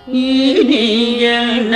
இனியன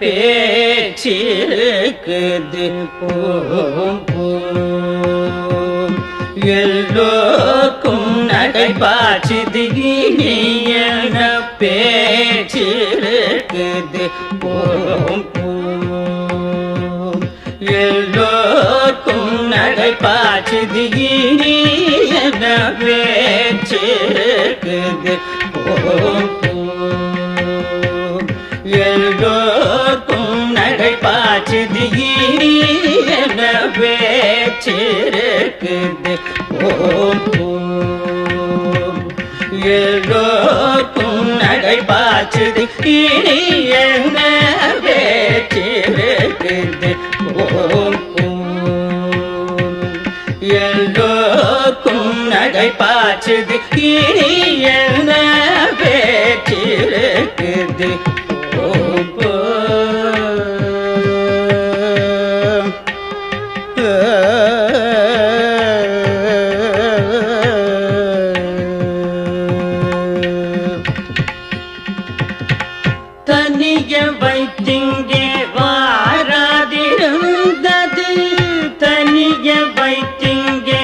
பேச்சிருக்குது போம் போம் எல்லோருக்கும் நடைபாச்சுது இனியன பேச்சிருக்குது போம் போம் எல்லோருக்கும் நடைபாச்சுது இனியன பேச்சிருக்குது போம் போம் எல்லோருக்கும் நடைபாச்சுது இனியன பேச்சிருக்குது போம் போம் எல்லோருக்கும் நடைபாச்சுது இனியன பேச்சிருக்குது போம் போம் எல்லோருக்கும் நடைபாச்சுது இனியன பேச்சிருக்குது போம் போம் தனிய வைத்திங்கே வாராதிருந்தது தனிய வைத்திங்கே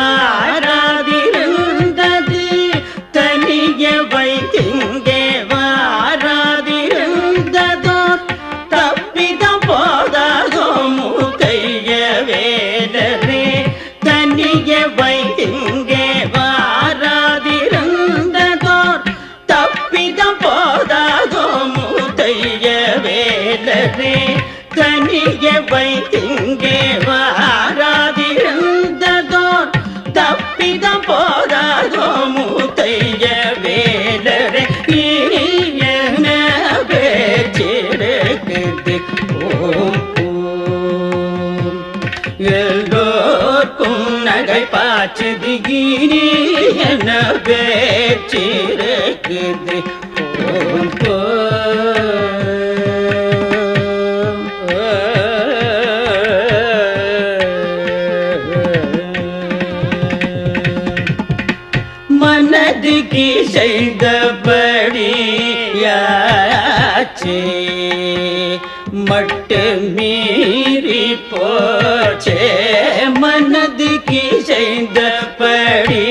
வாராதிருந்தது தனிய வைத்திங்கே வாராதிருந்ததோ தப்பிதம் போதாதோ முகைய வேலரே தனிய வைத்திங்கே வாராதிருந்ததோ தப்பிதம் போதாதோ முதைய வேலரே தனிய வைத்திங்கே வாராதிருந்ததோ தப்பிதம் போதாதோ முதைய வேலரே இனியன பேச்சிருக்குது ஓம் ஓம் எல்லோர்க்கும் நடைபாச்சுது என பேச்சிருக்குது ஓம் மனதுக்கு செய்தபடி யாச்சே மட்டு மீறி போச்சே மனதுக்கு செய்தபடி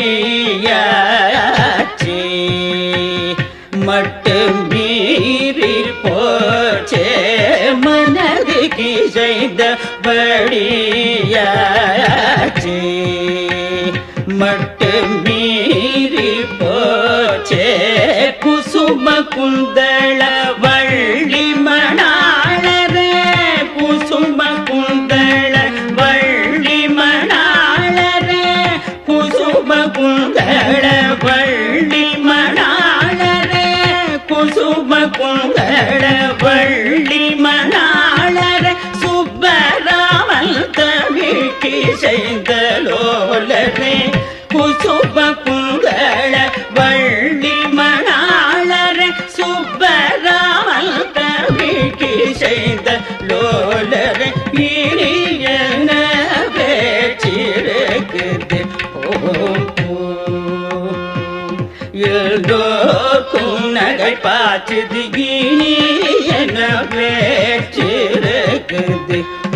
யாச்சே மட்டு மீறி போச்சே மனதுக்கு செய்தபடி யாச்சே மட்டு மீறி போச்சே குசும குந்தள வள்ளி மணாளரே குசும குந்தள வள்ளி மணாளரே குசும குந்தள வள்ளி மணாளரே குசும குந்தள வள்ளி மணாளரே சுப்பராமன் தமிழ்க்கு செய்தலோலரே குசுப குந்தள வள்ளி மணாளரே சுப்பராமன் தமிழ்க்கு செய்த லோலரே இனியன பேச்சிருக்குது ஓம் ஓம் எல்லோருக்கும் நகை பாச்சுது இனி என பேச்சிருக்குது